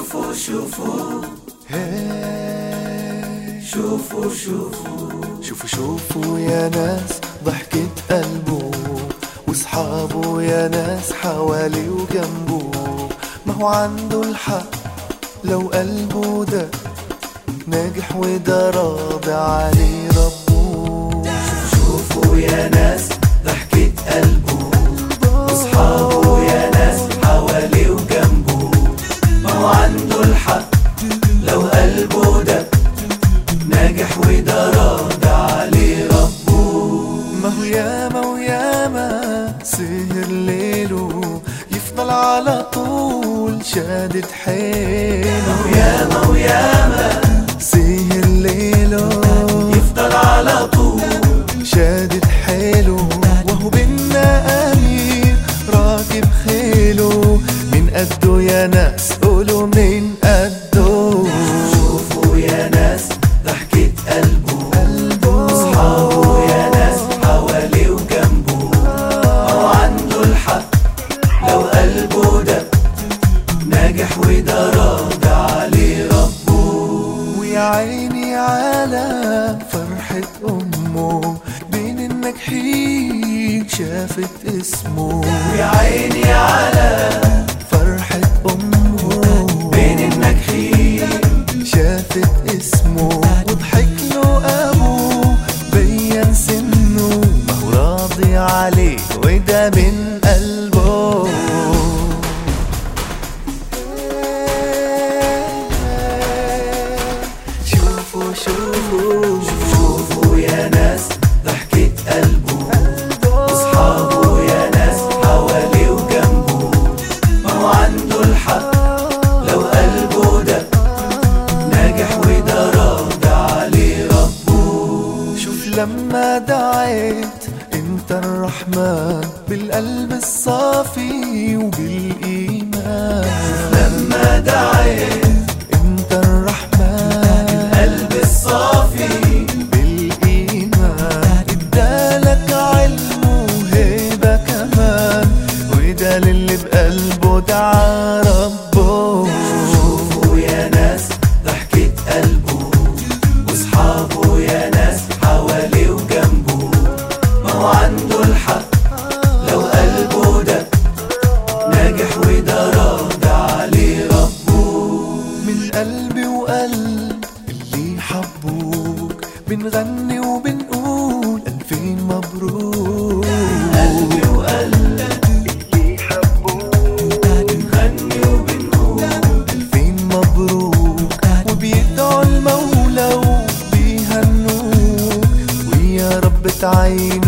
شوفوا شوفوا هاي شوفوا شوفوا شوفوا شوفوا يا ناس ضحكة قلبه واصحابه يا ناس حوالي وجنبه ما هو عنده الحق لو قلبه ده ناجح وده راضي عليه ربه شوفوا يا ناس ضحكة قلبه واصحابه يا ناس حواليه وجنبه ما هو عنده الحق لو قلبه ده ناجح وده راضي عليه ربه ما هو ياما وياما سهر ليله يفضل على طول شادد حيله وياما وياما سهر ليله يفضل على طول شادد حيله وهو بينا أمير راكب خيله من قده يا ناس قولوا من قده شوفوا يا ناس ضحكة قلبه قلبه أصحابه يا ناس حواليه وجنبه ما هو عنده الحق لو قلبه ده ناجح وده راضي عليه ربه ويا عيني على فرحة أمه بين الناجحين شافت اسمه ويا عيني على فرحة أمه بين الناجحين شافت اسمه وضحك له أبوه بين سنه ما هو راضي عليه وده من قلبه شوفوا شوفوا شوفوا يا ناس ضحكة قلبه أصحابه يا ناس حواليه وجنبه ما هو عنده الحق لو قلبه ده ناجح وده راضي عليه ربه شوف لما دعيت انت الرحمن بالقلب الصافي وبالإيمان لما دعيت انت الرحمن قلب الصافي بالإيمان ادالك علم وهيبة كمان وده للي بقلبه دعا ربه شوفوا يا ناس ضحكة قلبه واصحابه يا ناس حواليه وجنبه ما هو عنده الحق لو قلبه ده ناجح وده راضي عليه ربه من قلبي وقلب اللي حبوك بنغني وبنقول ألفين مبروك قلبي وقلب اللي حبوك بنغني وبنقول ألفين مبروك وبيدعوا المولى وبيهنوك ويا رب تعين